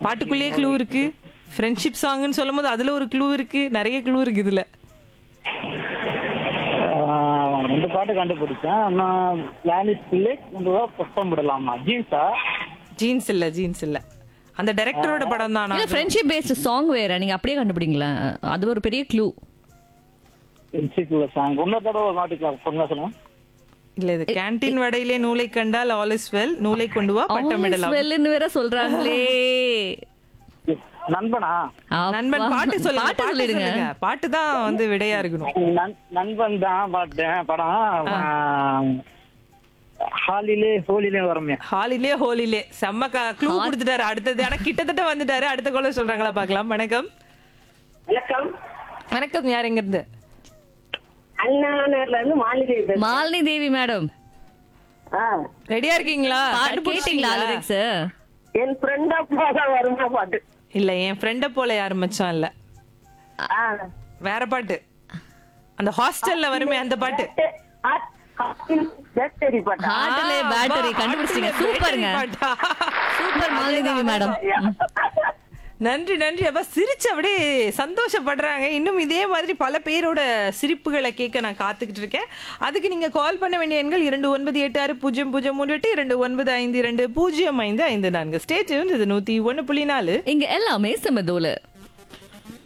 பாட்டுக்குள்ளேயே clue இருக்கு friendship சாங்னு சொல்லும் போது அதுல ஒரு க்ளூ இருக்கு நிறைய க்ளூ இருக்கு இதுல ஆஹ் ரெண்டு பாட்டு கண்டுபிடிச்சேன் நான் லாலிஸ் பிள்ளை கொண்டு வா புஷ்பம் விடலாமா ஜீன்ஸா ஜீன்ஸ் இல்ல ஜீன்ஸ் இல்ல அந்த டைரக்டரோட படம் தான் இல்ல ஃப்ரெண்ட்ஷிப் பேஸ்ட் சாங் வேற நீங்க அப்படியே கண்டுபிடிங்களேன் அது ஒரு பெரிய க்ளூ இன்சிக்குள்ள சாங் இன்னொரு தடவை ஒரு மாட்டிக்கலாம் பொண்ணு சொல்லுங்க இல்ல இது கேண்டீன் வடையிலே நூலை கண்டால் ஆல் இஸ் வெல் நூலை கொண்டு வா பட்டமிடலாம் வெல்லுன்னு வேற சொல்றாங்களே நண்பனா அப்பா. நண்பன் பாட்டு சொல்லுங்க பாட்டு பாட்டு சொல்லிடுங்க சொல்லுங்க பாட்டு தான் வந்து விடையா இருக்கணும் நண்- நண்பன் தான் பாட்டேன் படம் ஆஹ், ஹாலிலே ஹோலிலே வரமே ஹாலிலே ஹோலிலே செம்ம க்ளூ கொடுத்துட்டாரு அடுத்தது ஆனா கிட்டத்தட்ட வந்துட்டாரு அடுத்த கொள்ள சொல்றாங்களா பார்க்கலாம் வணக்கம் வணக்கம் வணக்கம் யார் எங்க இருந்து அண்ணா நகர்ல இருந்து மாளிகை பேசுறேன். மாலினி தேவி மேடம் ஆ, ரெடியா இருக்கீங்களா கேட்டீங்களா கண்டுபிடிச்சிட்டீங்களா? லிரிக்ஸ் என் ஃப்ரெண்டா போதா வருமா பாட்டு இல்ல என் ஃப்ரெண்ட போல யாரும் மச்சான் இல்ல ஆ. வேற பாட்டு அந்த ஹாஸ்டல்ல வருமே அந்த பாட்டு ஆ, காற்றில் பேட்டரி பாட்டா ஹார்ட்ல ஆ, பேட்டரி அப்பா, கண்டுபிடிச்சிங்க heartல சூப்பருங்க battery பாட்டா. சூப்பர் மாலினி தேவி மேடம் நன்றி நன்றி அப்ப சிரிச்சு அப்படியே சந்தோஷப்படுறாங்க இன்னும் இதே மாதிரி பல பேரோட சிரிப்புகளை கேட்க நான் காத்துக்கிட்டு இருக்கேன் அதுக்கு நீங்க கால் பண்ண வேண்டிய எண்கள் இரண்டு ஒன்பது எட்டு ஆறு பூஜ்ஜியம் பூஜ்ஜியம் மூணு எட்டு இரண்டு ஒன்பது ஐந்து இரண்டு பூஜ்ஜியம் ஐந்து ஐந்து நான்கு ஸ்டேஜ் இது நூத்தி ஒன்னு புள்ளி நாலு இங்க எல்லாமே செமதோல